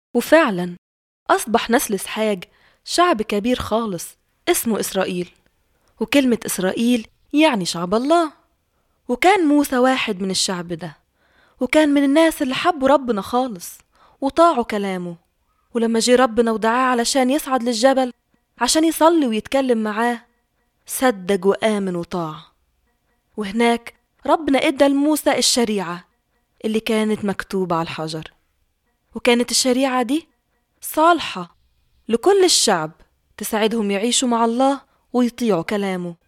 وفعلا أصبح نسل إسحاق شعب كبير خالص اسمه إسرائيل وكلمة إسرائيل يعني شعب الله وكان موسى واحد من الشعب ده وكان من الناس اللي حبوا ربنا خالص وطاعوا كلامه ولما جه ربنا ودعاه علشان يصعد للجبل عشان يصلي ويتكلم معاه صدق وآمن وطاع وهناك ربنا ادى لموسى الشريعة اللي كانت مكتوبة على الحجر وكانت الشريعة دي صالحة لكل الشعب تساعدهم يعيشوا مع الله ويطيعوا كلامه